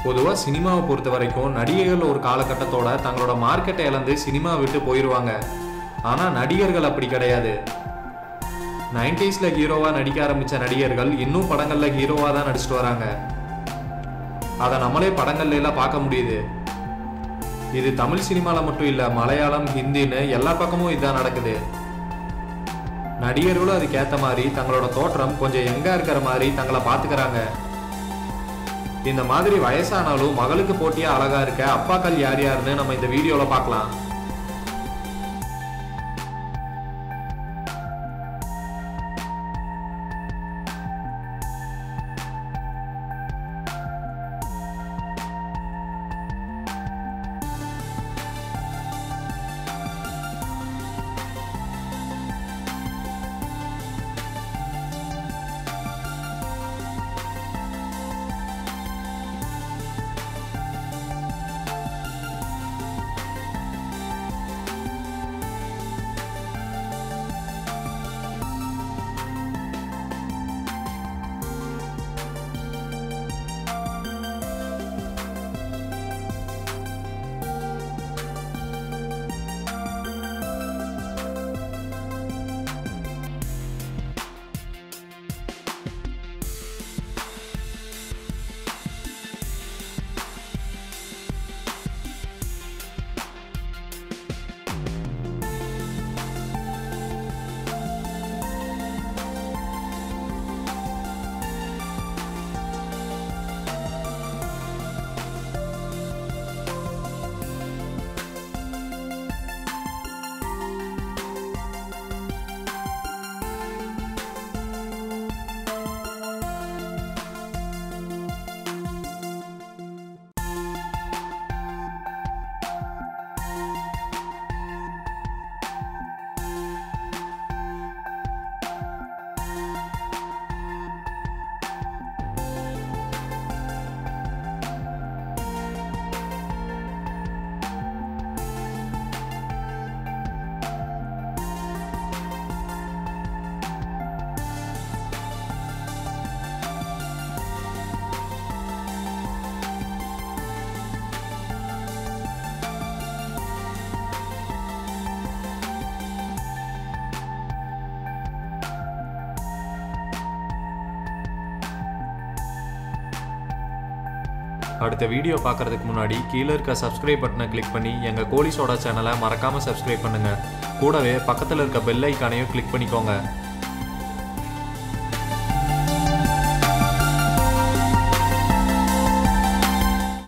பொதுவாக சினிமாவை பொறுத்த வரைக்கும் நடிகைகள் ஒரு காலகட்டத்தோட தங்களோட மார்க்கெட்டை இழந்து சினிமா விட்டு போயிடுவாங்க ஆனால் நடிகர்கள் அப்படி கிடையாது நைன்டிஸில் ஹீரோவாக நடிக்க ஆரம்பித்த நடிகர்கள் இன்னும் படங்களில் ஹீரோவாக தான் நடிச்சிட்டு வராங்க அதை நம்மளே படங்கள்ல எல்லாம் பார்க்க முடியுது இது தமிழ் சினிமாவில் மட்டும் இல்லை மலையாளம் ஹிந்தின்னு எல்லா பக்கமும் இதுதான் நடக்குது நடிகர்களும் அதுக்கேற்ற மாதிரி தங்களோட தோற்றம் கொஞ்சம் எங்கா இருக்கிற மாதிரி தங்களை பார்த்துக்கிறாங்க இந்த மாதிரி வயசானாலும் மகளுக்கு போட்டியா அழகா இருக்க அப்பாக்கள் யார் யாருன்னு நம்ம இந்த வீடியோல பார்க்கலாம் அடுத்த வீடியோ பார்க்கறதுக்கு முன்னாடி கீழே இருக்க சப்ஸ்கிரைப் பட்டனை கிளிக் பண்ணி எங்கள் கோலி சோடா சேனலை மறக்காமல் சப்ஸ்கிரைப் பண்ணுங்கள் கூடவே பக்கத்தில் இருக்க பெல் ஐக்கானையும் கிளிக் பண்ணிக்கோங்க